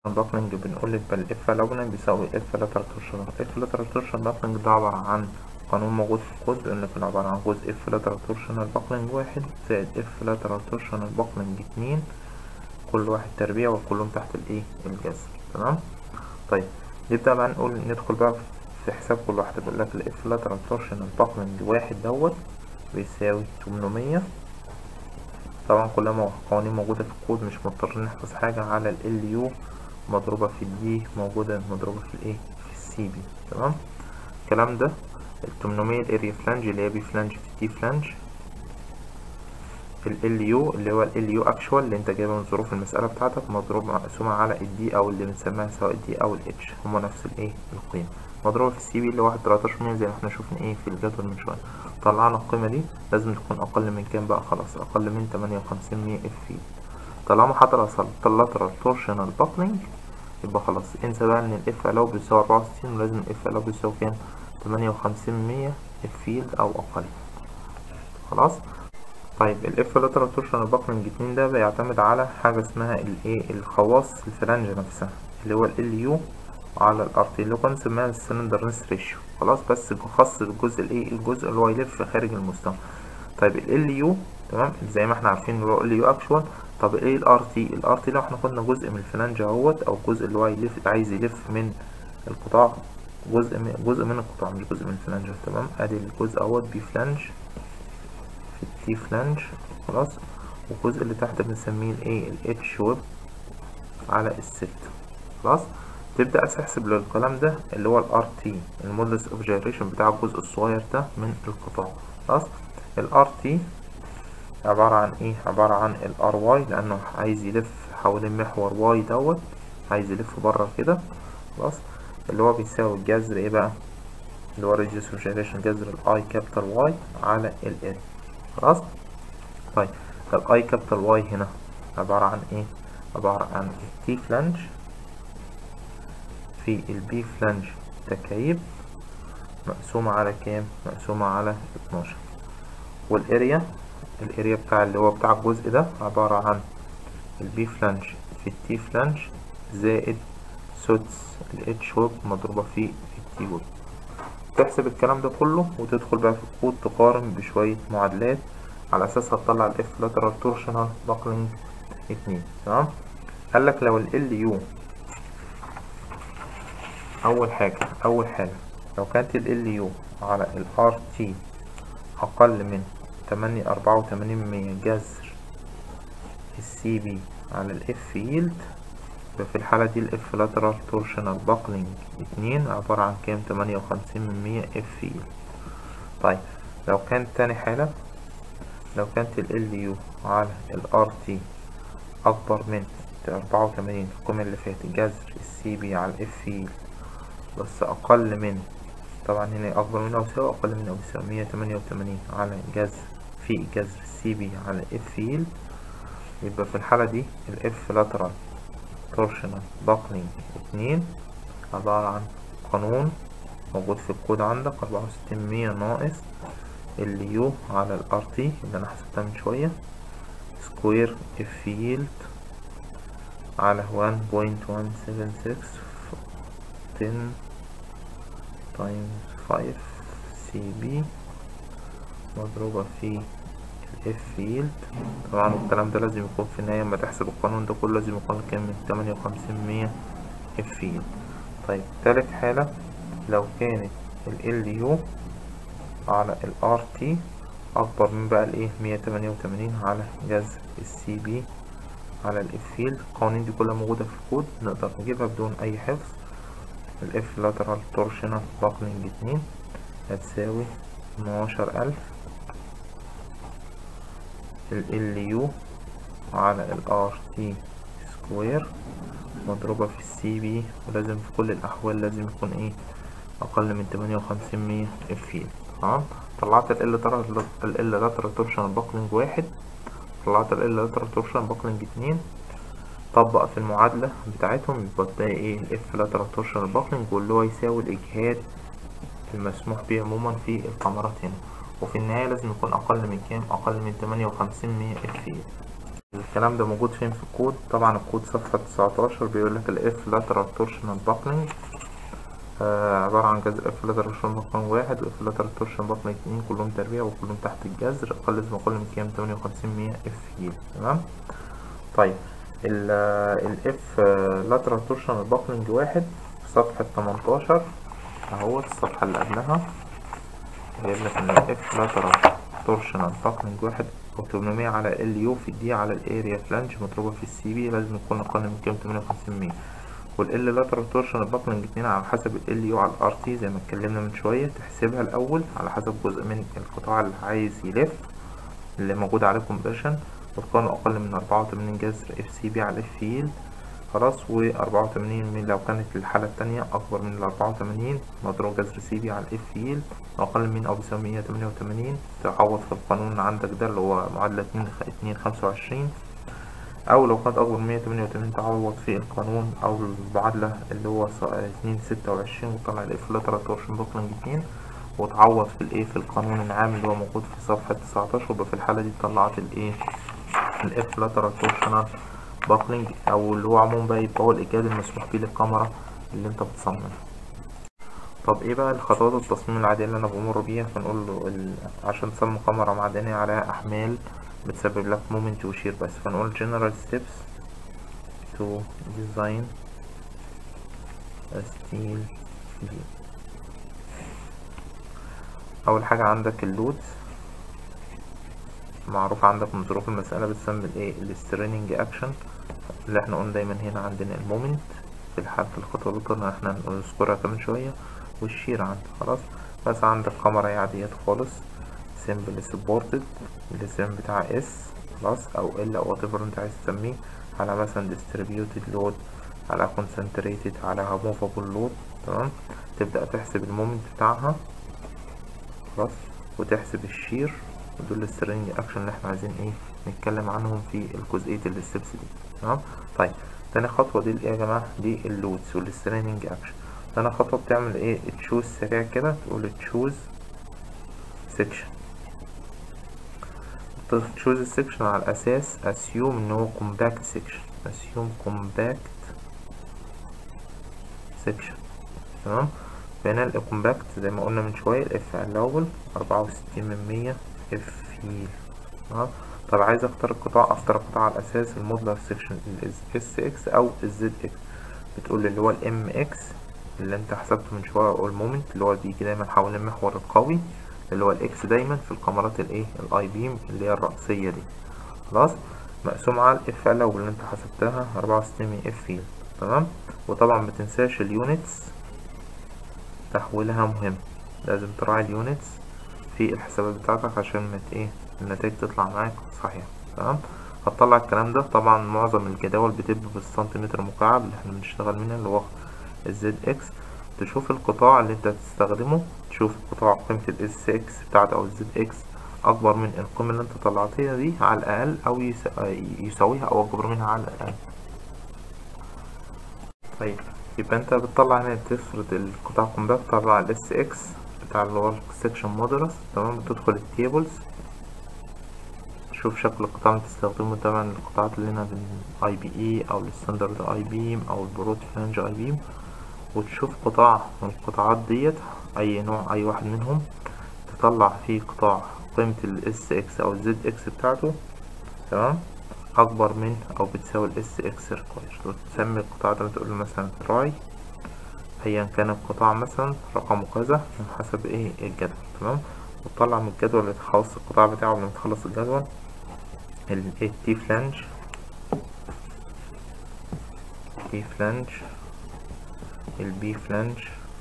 باكلينج بنقول يبقى الاف لوجنا بيساوي اف لاترال تورشن اف لاترال تورشن باكلينج ده عبارة عن قانون موجود في الكود بيقول لك إنه عبارة عن جزء اف لاترال تورشنال باكلينج واحد زائد اف لاترال تورشنال باكلينج اتنين كل واحد تربيع وكلهم تحت الايه الجذر تمام طيب نبدأ بقى نقول ندخل بقى في حساب كل واحدة بيقول لك الاف لاترال تورشنال باكلينج واحد دوت بيساوي تمنمية طبعا كلها قوانين موجودة في الكود مش مضطرين نحفظ حاجة على ال يو مضروبة في الدي موجودة مضروبة في الايه في السي بي تمام الكلام ده التمنمية الاريا فلانج اللي هي بي فلانج في تي فلانج ال يو اللي هو ال يو اكشوال اللي انت جايبه من ظروف المسألة بتاعتك مضروب مقسومة على الدي او اللي بنسميها سواء الدي او الاتش هما نفس الايه القيمة مضروبة في السي بي اللي واحد تلاتاشر مية زي ما احنا شفنا ايه في الجدول من شوية طلعنا القيمة دي لازم تكون أقل من كام بقى خلاص أقل من تمانية وخمسين مية اف في طالما حصل lateral torsional buckling يبقى خلاص انسى بقى ان الاف لو بيساوي أربعة وستين ولازم الاف لو بيساوي كام تمانية وخمسين مية اف فيلد أو أقل خلاص طيب الاف lateral torsional buckling اتنين ده بيعتمد على حاجة اسمها الايه الخواص الفلانج نفسها اللي هو ال يو على الارتي اللي هو كان سماها السلندر نس ريشيو خلاص بس خاص بالجزء الايه الجزء اللي هو يلف خارج المستوى طيب ال يو تمام زي ما احنا عارفين اللي هو ال يو اكشوال طب ايه الار تي الار تي لو احنا خدنا جزء من الفلانج اهوت او الجزء اللي هو يلف عايز يلف من القطاع جزء من جزء من القطاع مش جزء من الفلانج تمام ادي الجزء اهوت بي فلانج في التي فلانج خلاص والجزء اللي تحت بنسميه الايه الاتش ويب على الست خلاص تبدأ تحسب للكلام ده اللي هو الار تي المودلس اوف جيريشن بتاع الجزء الصغير ده من القطاع خلاص الار تي عبارة عن ايه عبارة عن الار واي لانه عايز يلف حوالين محور واي دوت عايز يلف بره كده خلاص اللي هو بيساوي الجذر ايه بقى اللي هو ريديوس اوف جيريشن جذر الاي كابيتال واي على ال ال خلاص طيب الاي كابيتال واي هنا عبارة عن ايه عبارة عن التي فلانج في البي فلانج تكعيب مقسومة على كام مقسومة على اتناشر والاريا الاريا بتاع اللي هو بتاع الجزء ده عبارة عن البي فلانج في التي فلانج زائد سدس الاتش ويب مضروبة في التي ويب تحسب الكلام ده كله وتدخل بقى في الكود تقارن بشوية معادلات على اساسها تطلع الاف لاترال تورشنال باكلينج اتنين تمام قالك لو ال يو اول حاجة اول حاجة لو كانت ال يو على ال ار تي اقل من تمانية اربعة وتمانين من جذر السي بي على الاف يلد في الحالة دي الاف لاترال تورشنال باكلينج اتنين عبارة عن كام تمانية وخمسين من مية اف يلد طيب لو كانت تاني حالة لو كانت ال يو على ال ار تي اكبر من أربعة وتمانين القيمة اللي فاتت جذر السي بي على الاف يلد بس أقل من طبعا هنا أكبر من أو يساوي أقل من أو يساوي مية تمانية وتمانين على جذر في جذر سي بي على اف يلد يبقى في الحالة دي الاف لاترال تورشنال باكلينج اتنين عبارة عن قانون موجود في الكود عندك أربعة وستين مية ناقص اليو على الار تي اللي أنا حسبتها من شوية سكوير اف يلد على وان بوينت وان سفن سكس 10 times 5 CB مضروبة في الاف فيلد طبعا الكلام ده لازم يكون في النهاية لما تحسب القانون ده كله لازم يكون كام من تمانية وخمسين مية اف فيلد طيب تالت حالة لو كانت ال يو على ال ار تي أكبر من بقى الايه مية تمانية وتمانين على جذر السي بي على الاف فيلد القوانين دي كلها موجودة في الكود نقدر نجيبها بدون أي حفظ الاف لاترال تورشنال باكلينج اتنين هتساوي اتناشر ألف ال يو على ال ار تي سكوير مضروبة في السي بي ولازم في كل الأحوال لازم يكون ايه أقل من تمانية وخمسين مية اف فيلد تمام طلعت ال ال لاترال تورشنال باكلينج واحد طلعت ال لاترال تورشنال باكلينج اتنين طبق في المعادلة بتاعتهم يبقى ده ايه الاف لاترال تورشنال باكلينج واللي هو يساوي الإجهاد المسموح به عموما في الكاميرات هنا وفي النهاية لازم يكون أقل من كام أقل من تمانية وخمسين مية اف الكلام ده موجود فين في الكود طبعا الكود صفحة 19 بيقول لك الاف lateral torsional buckling آه عبارة عن جذر اف lateral torsional buckling واحد واف lateral torsional buckling اتنين كلهم تربيع وكلهم تحت الجذر اقل ما اقل من كام تمانية وخمسين مية اف هيل تمام طيب الاف lateral torsional buckling واحد في صفحة 18 اهوت الصفحة اللي قبلها جايب لك ان الاف lateral torsional buckling واحد أو 800 على ال يو في الدي على الاريا فلانج مضروبة في السي بي لازم يكون أقل من كام 58 مية والال لاترال تورشن الباكلينج اتنين على حسب ال يو على الار تي زي ما اتكلمنا من شوية تحسبها الأول على حسب جزء من القطاع اللي عايز يلف اللي موجود عليه كومبريشن وتكون أقل من 84 جذر اف سي بي على اف فيل خلاص و 84 من لو كانت الحالة التانية أكبر من ال 84 مضروب جذر سي بي على الاف فيل أقل من أو بيساوي 188 تعوض في القانون اللي عندك ده اللي هو معادلة اتنين اتنين خمسة وعشرين أو لو كانت أكبر من 188 تعوض في القانون أو المعادلة اللي هو اتنين ستة وعشرين وتطلع الاف لاترال تورشن بوكلينج اتنين وتعوض في الايه في القانون العام اللي هو موجود في صفحة 19 ويبقى في الحالة دي طلعت الايه الاف لاترال تورشنال باكلينج او اللي هو عموما بقى يبقى هو الايجاد المسموح بيه للكاميرا اللي انت بتصممها طب ايه بقى الخطوات التصميم العادية اللي انا بمر بيها فنقول له ال... عشان تصمم كاميرا معدنية عليها احمال بتسبب لك مومنت وشير بس فنقول general steps to design a steel beam اول حاجة عندك اللود معروف عندك من ظروف المسألة بتسمى الايه الستريننج اكشن اللي احنا قلنا دايما هنا عندنا المومنت في الحالة في الخطوة اللي قلنا احنا نذكرها كمان شوية والشير عندك خلاص بس عندك كاميرا عادية خالص سيمبل سبورتد الاسم بتاع اس خلاص او ال او whatever انت عايز تسميه على مثلا distributed load على concentrated على movable load تمام تبدأ تحسب المومنت بتاعها خلاص وتحسب الشير ودول السترينج اكشن اللي احنا عايزين ايه نتكلم عنهم في الجزئية الستبس دي تمام طيب تاني خطوة دي ايه يا جماعة دي اللودز والسترينج اكشن تاني خطوة بتعمل ايه تشوز سريع كده تقول تشوز سيكشن تشوز السكشن على اساس assume ان هو compact section assume compact section تمام فهنا الكومباكت زي ما قلنا من شوية الاف allowable أربعة وستين من مية اف هيل تمام طب عايز اختار القطاع اختار القطاع على اساس المودلر سيكشن الاس اكس او الزد اكس بتقول لي اللي هو الام اكس اللي انت حسبته من شوية او المومنت اللي هو بيجي دايما حول المحور القوي اللي هو الاكس دايما في الكاميرات الايه الاي بيم اللي هي الرأسية دي خلاص مقسوم على الاف allowable اللي انت حسبتها أربعة وستين من اف هيل تمام وطبعا متنساش اليونتس تحويلها مهم لازم تراعي اليونتس في الحسابات بتاعتك عشان مت ايه النتائج تطلع معاك صحيحة تمام هتطلع الكلام ده طبعا معظم الجداول بتبقى بالسنتيمتر مكعب اللي احنا بنشتغل منها اللي هو الزد اكس تشوف القطاع اللي انت هتستخدمه تشوف القطاع قيمة الاس اكس بتاعته او الزد اكس اكبر من القيمة اللي انت طلعتها دي على الاقل او يساويها او اكبر منها على الاقل طيب يبقى انت بتطلع هنا تفرض القطاع كومباكت تطلع الاس اكس بتاع اللي هو السكشن مودولس تمام بتدخل التيبلز تشوف شكل القطاع اللي تستخدمه طبعا القطاعات اللي هنا بالاي بي اي او الستاندرد اي بيم او البرود فلانج اي بيم وتشوف قطاع من القطاعات ديت اي نوع اي واحد منهم تطلع فيه قطاع قيمة الاس اكس او الزد اكس بتاعته تمام اكبر من او بتساوي الاس اكس ريكواير وتسمي القطاع ده تقول له مثلا تراي ايا كان القطاع مثلا رقمه كذا من حسب ايه الجدول تمام وتطلع من الجدول اللي تخلص القطاع بتاعه لما تخلص الجدول التي فلانج تي فلانج البي فلانج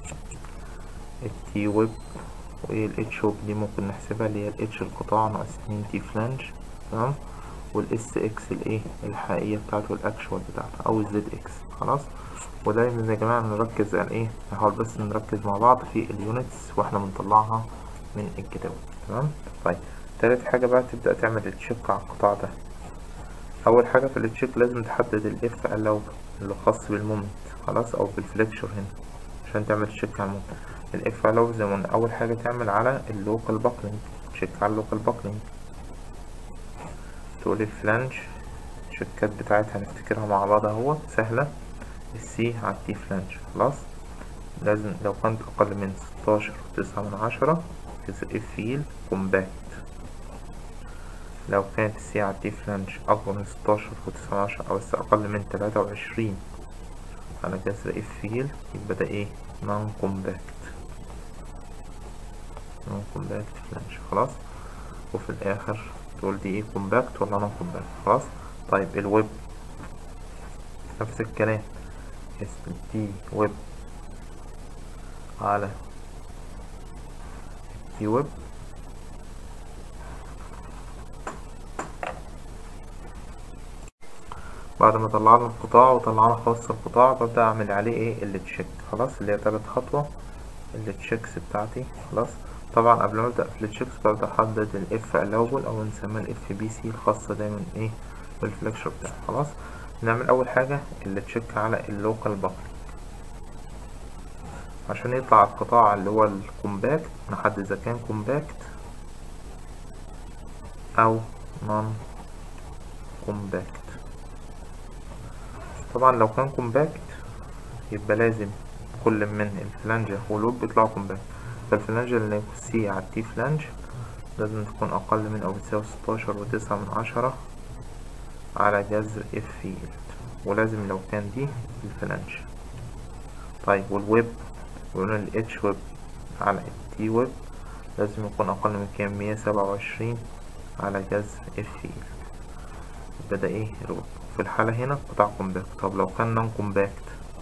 التي ويب والاتش ويب دي ممكن نحسبها اللي هي الاتش القطاع ناقص اتنين تي فلانج تمام والاس اكس الايه الحقيقية بتاعته الاكشوال بتاعته او الزد اكس خلاص ودايما يا جماعة نركز على ايه نحاول بس نركز مع بعض في اليونتس واحنا بنطلعها من الجداول تمام طيب تالت حاجة بقى تبدأ تعمل التشيك على القطاع ده أول حاجة في التشيك لازم تحدد الاف allowable اللي خاص بالمومنت خلاص أو بالفليكشر هنا عشان تعمل تشيك على المومنت الاف allowable زي ما قلنا أول حاجة تعمل على اللوكال باكلينج تشيك على اللوكال باكلينج تقول الفلانج التشيكات بتاعتها هنفتكرها مع بعض اهو سهلة السي على التي فلانج خلاص لازم لو كانت أقل من ستاشر وتسعة من عشرة اف فيل كومباكت لو كانت السي على التي فلانج أكبر من ستاشر وتسعة من عشرة أو بس أقل من تلاتة وعشرين على جذر اف فيل يبقى ده ايه نون كومباكت نون كومباكت فلانج خلاص وفي الآخر تقول دي ايه كومباكت ولا نون كومباكت خلاص طيب الويب نفس الكلام اسم دي ويب على دي ويب بعد ما طلعنا القطاع وطلعنا خاص القطاع ببدأ أعمل عليه ايه اللي تشيك خلاص اللي هي تالت خطوة اللي تشيكس بتاعتي خلاص طبعا قبل ما أبدأ في التشيكس ببدأ أحدد الاف allowable أو نسميها الاف بي سي الخاصة دايما ايه بالفليكشر بتاعي خلاص نعمل أول حاجة اللي تشيك على اللوكال بابليك عشان يطلع القطاع اللي هو الكومباكت نحدد إذا كان كومباكت أو نون كومباكت طبعا لو كان كومباكت يبقى لازم كل من الفلانجة واللوب يطلعوا كومباكت فالفلانجة اللي سي على التي فلانج لازم تكون أقل من أو بتساوي ستاشر وتسعة من عشرة على جذر اف فيلد ولازم لو كان دي الفلانج طيب والويب وقلنا الاتش ويب على التي ويب لازم يكون أقل من كام مية سبعة وعشرين على جذر اف فيلد يبقى ده ايه الويب في الحالة هنا قطاع كومباكت طب لو كان نون كومباكت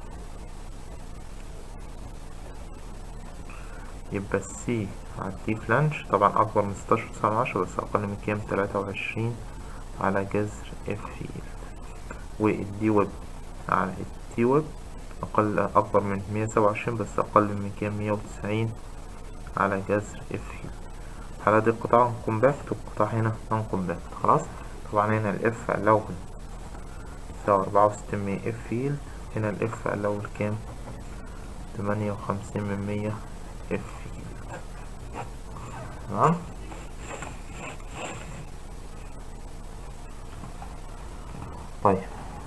يبقى السي على التي فلانج طبعا أكبر من ستاشر تسعة من عشرة بس أقل من كام تلاتة وعشرين على جذر اف فيلد والدي ويب على التي ويب أقل أكبر من مية سبعة وعشرين بس أقل من كام مية وتسعين على جذر اف فيلد الحالة دي القطاع كومباكت والقطاع هنا نون كومباكت خلاص طبعا هنا الاف allowable تساوي أربعة وستين من اف فيلد هنا الاف allowable كام تمانية وخمسين من مية اف فيلد تمام طيب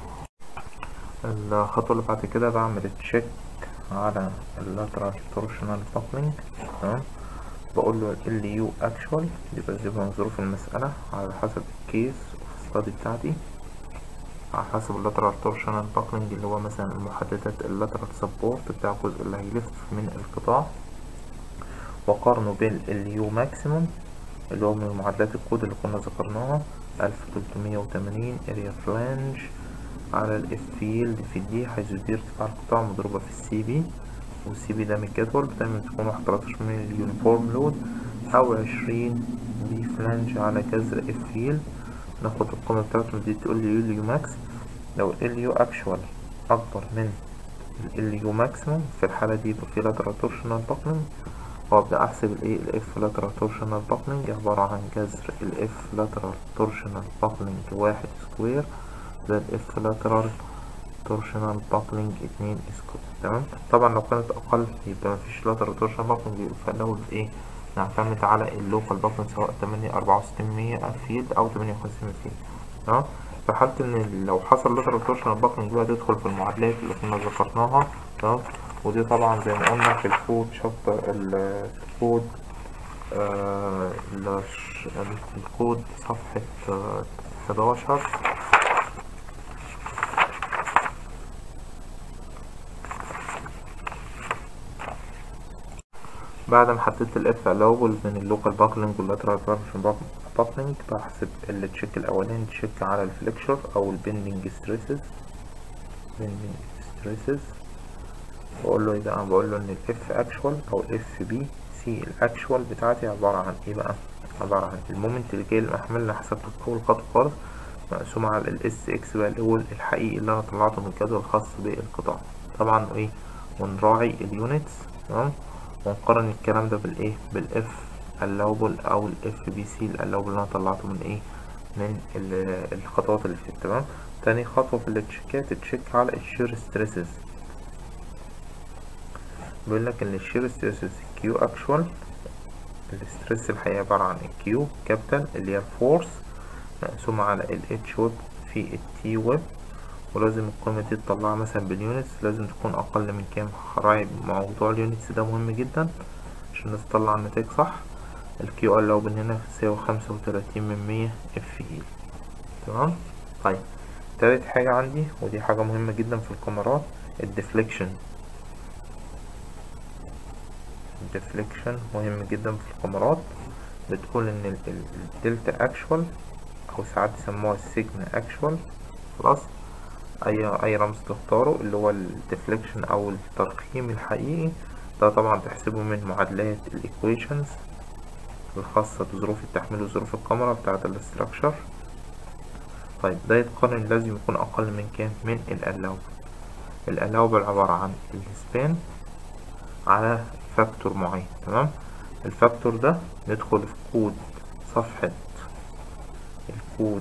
الخطوة اللي بعد كده بعمل تشيك على اللاترال تورشنال كابلنج تمام بقول له ال يو اكشوال يبقى زي من ظروف المسألة على حسب الكيس ستادي بتاعتي على حسب اللاترال تورشنال باكلينج اللي هو مثلا المحددات اللاترال سبورت بتاع الجزء اللي هيلف من القطاع وقارنه بال يو ماكسيموم اللي هو من معادلات الكود اللي كنا ذكرناها ألف تلتمية وتمانين اريا فلانج على الاف فيلد في دي حيث دي ارتفاع القطاع مضروبة في السي بي والسي بي ده من الجدول دايما تكون واحد تلاتاشر من اليونيفورم لود أو عشرين بي فلانج على جذر اف فيلد ناخد القيمة بتاعته دي تقول لي يو ماكس لو ال يو اكشوال أكبر من ال يو ماكسيموم في الحالة دي يبقى في لاترال تورشنال باكلينج وابدأ احسب الايه الاف لاترال تورشنال باكلينج عبارة عن جذر الاف لاترال تورشنال باكلينج واحد سكوير زائد الاف لاترال تورشنال باكلينج اتنين سكوير تمام طبعا لو كانت اقل يبقى مفيش لاترال تورشنال باكلينج يبقى فالاول ايه نعتمد على اللوكال باكلينج سواء تمانية أربعة وستين مية فيلد أو تمانية وخمسين فيلد تمام في حالة إن لو حصل لاترال تورشنال باكلينج بقى تدخل في المعادلات اللي كنا ذكرناها تمام ودي طبعا زي ما قلنا في الكود شابتر الكود آه الكود صفحة حداشر بعد ما حددت الاف allowable من اللوكال باكلينج واللاترال باكلينج بحسب التشيك الاولاني تشيك على الفليكشر او البندنج ستريسز بندنج ستريسز بقول له ايه بقى بقول له ان الاف اكشوال او الاف بي سي الاكشوال بتاعتي عبارة عن ايه بقى عبارة عن المومنت اللي جاي المحمل اللي حسبته في اول خطوة خالص مقسوم على الاس اكس بقى الاول الحقيقي اللي انا طلعته من الجدول الخاص بالقطاع طبعا ايه ونراعي اليونتس تمام ونقارن الكلام ده بالايه بالاف allowable او الاف بي سي allowable اللي انا طلعته من ايه من الخطوات اللي فاتت تمام تاني خطوة في التشيكات تشيك على الشير ستريسز بيقول لك ان الشير ستريسز كيو اكشوال الاسترس الحقيقي عبارة عن الكيو كابيتال اللي هي الفورس مقسومة على الاتش ويب في التي ويب ولازم القيمة دي تطلعها مثلا باليونتس لازم تكون أقل من كام راعي موضوع اليونتس ده مهم جدا عشان الناس تطلع النتائج صح الكيو ال اوبن هنا تساوي خمسة وتلاتين من مية اف هيل تمام طيب تالت حاجة عندي ودي حاجة مهمة جدا في الكاميرات الديفليكشن الديفليكشن مهم جدا في الكاميرات بتقول ان ال- ال- الدلتا اكشوال او ساعات يسموها السيجما اكشوال خلاص اي اي رمز تختاره اللي هو الديفليكشن او الترقيم الحقيقي ده طبعا تحسبه من معادلات الايكويشنز الخاصة بظروف التحميل وظروف الكاميرا بتاعة الاستراكشر طيب ده يتقارن لازم يكون أقل من كام من الألاوبل الألاوبل عبارة عن السبان على فاكتور معين تمام الفاكتور ده ندخل في كود صفحة الكود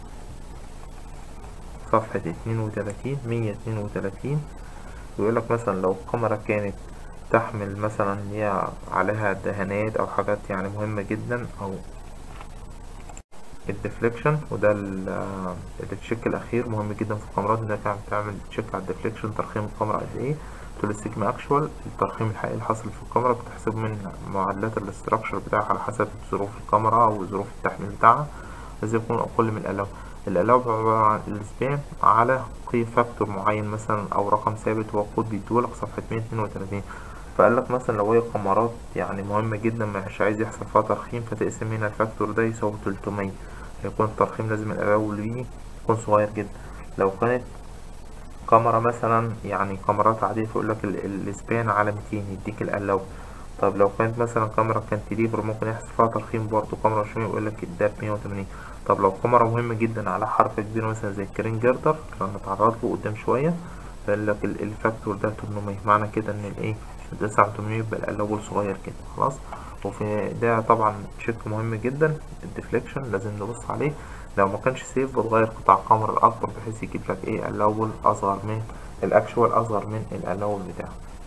صفحة اتنين وتلاتين مية اتنين وتلاتين ويقولك مثلا لو الكاميرا كانت تحمل مثلا هي عليها دهانات او حاجات يعني مهمة جدا او الديفليكشن وده ال- التشيك الاخير مهم جدا في الكاميرات انك تعمل تعمل تشيك على الديفليكشن ترخيم الكاميرا قد ايه تقول السيجما اكشوال الترخيم الحقيقي اللي حاصل في الكاميرا بتحسبه من معادلات الاستراكشر بتاعها على حسب ظروف الكاميرا وظروف التحميل بتاعها لازم يكون اقل من الالاو الالاو عبارة عن السبان على قيم فاكتور معين مثلا او رقم ثابت هو كود بيديهولك صفحة 132 فقال لك مثلا لو هي كاميرات يعني مهمة جدا مش عايز يحصل فيها ترخيم فتقسم هنا الفاكتور ده يساوي 300 هيكون الترخيم لازم الأول بيه يكون صغير جدا لو كانت كاميرا مثلا يعني كاميرات عادية فيقول لك الاسبان على 200 يديك الألو طب لو كانت مثلا كاميرا كانتليفر ممكن يحصل فيها ترخيم برضه كاميرا شوية يقول لك الداب 180 طب لو كاميرا مهمة جدا على حرف كبير مثلا زي الكرين جردر اللي هنتعرض له قدام شوية فيقول لك ال- الفاكتور ده 800 معنى كده ان الايه التسعة وتمانين يبقى الألوبل صغير كده خلاص وفي ده طبعا تشيك مهم جدا الديفليكشن لازم نبص عليه لو ما كانش سيف بتغير قطع الكاميرا الأكبر بحيث يجيب لك ايه الألوبل أصغر من الأكشوال أصغر من الألوبل بتاعه